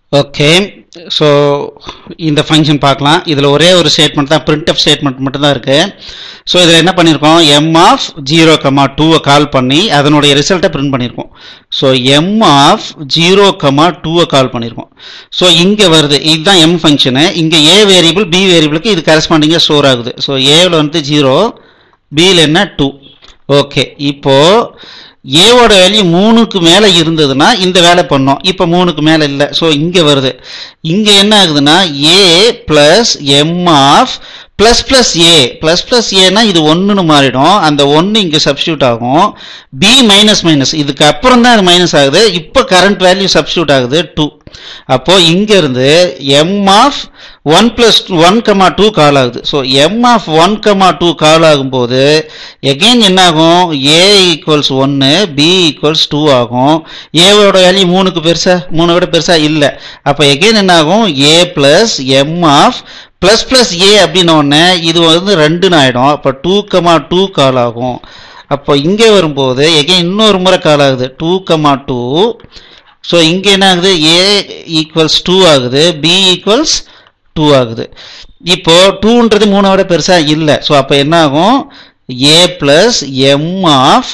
okay so இந்த function பார்க்கலாம் இதில் ஒரே ஒரு ஸ்டேட்மெண்ட் தான் printf ஸ்டேட்மெண்ட் மட்டும் தான் இருக்குது ஸோ இதில் என்ன பண்ணியிருக்கோம் எம் ஆஃப் ஜீரோ கமா டூவை கால் பண்ணி அதனுடைய ரிசல்ட்டை பிரிண்ட் பண்ணியிருக்கோம் so M of zero comma டூவை கால் பண்ணியிருக்கோம் ஸோ இங்கே வருது இதுதான் எம் ஃபங்க்ஷனு இங்கே ஏ வேரியபிள் பி வேரியபிளுக்கு இது கரஸ்பாண்டிங்காக ஸ்டோர் ஆகுது ஸோ ஏவில் வந்து ஜீரோ பியில் என்ன டூ ஓகே இப்போது ஏவோட வேல்யூ மூணுக்கு மேலே இருந்ததுன்னா இந்த வேலை பண்ணோம் இப்போ மூணுக்கு மேலே இல்லை ஸோ இங்கே வருது இங்கே என்ன ஆகுதுன்னா A plus M of plus plus A plus plus ஏனா இது ஒன்றுன்னு மாறிடும் அந்த ஒன்று இங்கே சப்ஸ்டியூட் ஆகும் பி மைனஸ் மைனஸ் இதுக்கு அப்புறம் தான் அது மைனஸ் ஆகுது இப்போ கரண்ட் வேல்யூ சப்ஸ்டியூட் ஆகுது டூ அப்போது இங்கேருந்து M of one plus one comma two call ஆகுது so M of one comma two call ஆகும்போது எகெயின் என்ன ஆகும் ஏ ஈக்குவல்ஸ் ஒன்று பி ஈக்குவல்ஸ் டூ ஆகும் ஏவோட வேல்யூ மூணுக்கு பெருசா மூணு விட பெருசா இல்லை அப்போ எகெயின் என்ன ஆகும் A plus M of plus plus A அப்படின்ன உடனே இது வந்து ரெண்டுன்னு ஆகிடும் அப்போ டூ கமா டூ கால் ஆகும் அப்போ இங்கே வரும்போது எகெயின் இன்னொரு முறை கால் ஆகுது டூ கமா டூ ஸோ இங்கே என்ன ஆகுது ஏ ஈக்குவல்ஸ் டூ ஆகுது பி ஈக்குவல்ஸ் டூ ஆகுது இப்போ டூன்றது மூணை விட பெருசாக இல்லை ஸோ அப்போ என்ன ஆகும் A plus M of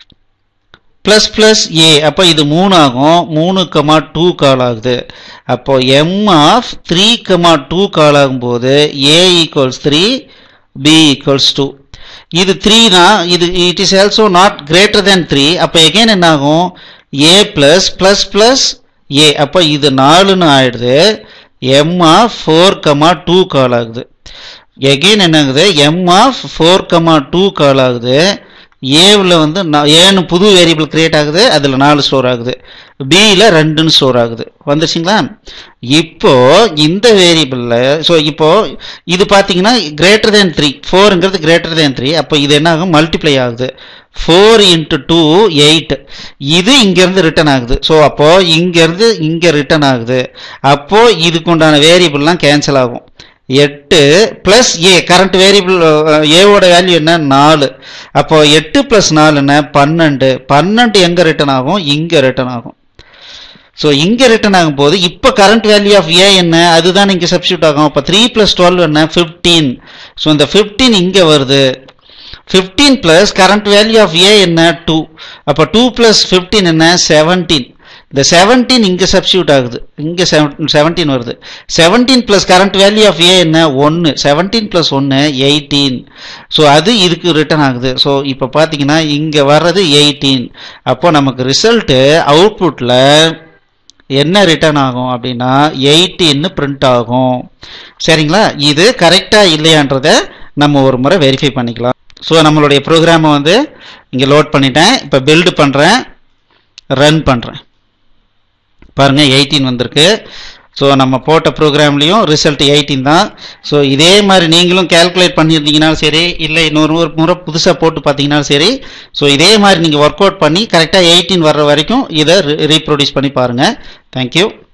plus plus A அப்போ இது மூணு ஆகும் மூணு கமா டூ கால் ஆகுது அப்போ M of three comma two call ஆகும்போது A equals three B equals two இது த்ரீ தான் இது it is also not greater than three அப்போ எகெயின் என்ன ஆகும் A plus plus plus A அப்போ இது நாலுன்னு ஆயிடுது M of four comma two call ஆகுது எகெயின் என்ன ஆகுது M of four comma two call ஆகுது ஏவில் வந்து ஏன்னு புது வேரியபிள் கிரியேட் ஆகுது அதில் நாலு ஸ்டோர் ஆகுது பியில் ரெண்டுன்னு ஸ்டோர் ஆகுது வந்துருச்சுங்களா இப்போ இந்த வேரியபிளில் ஸோ இப்போ இது பார்த்தீங்கன்னா கிரேட்டர் தேன் த்ரீ ஃபோருங்கிறது கிரேட்டர் தேன் த்ரீ அப்போ இது என்ன ஆகும் மல்டிப்ளை ஆகுது ஃபோர் இன்ட்டு டூ எயிட் இது இங்கேருந்து ரிட்டர்ன் ஆகுது ஸோ அப்போது இங்கேருந்து இங்கே ரிட்டர்ன் ஆகுது அப்போது இதுக்கு உண்டான வேரியபிள்லாம் கேன்சல் ஆகும் எட்டு ப்ளஸ் ஏ கரண்ட் வேரியபிள் ஏவோட வேல்யூ என்ன நாலு அப்போ எட்டு ப்ளஸ் நாலு என்ன பன்னெண்டு பன்னெண்டு எங்கே ரிட்டர்ன் ஆகும் இங்கே ரிட்டர்ன் ஆகும் ஸோ இங்கே ரிட்டர்ன் ஆகும்போது இப்போ கரண்ட் வேல்யூ ஆஃப் ஏ என்ன அதுதான் இங்கே சப்ஸ்டியூட் ஆகும் அப்போ த்ரீ ப்ளஸ் டுவெல் என்ன ஃபிஃப்டீன் ஸோ இந்த ஃபிஃப்டீன் இங்கே வருது fifteen plus current value of A என்ன டூ அப்போ டூ ப்ளஸ் ஃபிஃப்டீன் என்ன செவன்டீன் இந்த செவன்டீன் இங்கே சப்ஸ்டியூட் ஆகுது இங்கே செவன்டீன் வருது seventeen plus current value of A என்ன ஒன்று செவன்டீன் ப்ளஸ் ஒன்று எயிட்டீன் ஸோ அது இதுக்கு ரிட்டர்ன் ஆகுது ஸோ இப்போ பார்த்தீங்கன்னா இங்கே வர்றது எயிட்டீன் அப்போ நமக்கு ரிசல்ட்டு அவுட்புட்டில் என்ன ரிட்டர்ன் ஆகும் அப்படின்னா எயிட்டின்னு பிரிண்ட் ஆகும் சரிங்களா இது கரெக்டாக இல்லையான்றதை நம்ம ஒரு முறை வெரிஃபை பண்ணிக்கலாம் ஸோ நம்மளுடைய ப்ரோக்ராமை வந்து இங்கே லோட் பண்ணிட்டேன் இப்போ பில்டு பண்ணுறேன் ரன் பண்ணுறேன் பாருங்கள் எயிட்டீன் வந்திருக்கு ஸோ நம்ம போட்ட ப்ரோக்ராம்லேயும் ரிசல்ட் எயிட்டீன் தான் ஸோ இதே மாதிரி நீங்களும் கேல்குலேட் பண்ணியிருந்தீங்கனாலும் சரி இல்லை இன்னொரு ஒரு முறை புதுசாக போட்டு பார்த்தீங்கனாலும் சரி ஸோ இதே மாதிரி நீங்கள் ஒர்க் அவுட் பண்ணி கரெக்டாக எயிட்டீன் வர்ற வரைக்கும் இதை ரீப்ரொடியூஸ் பண்ணி பாருங்கள் தேங்க்யூ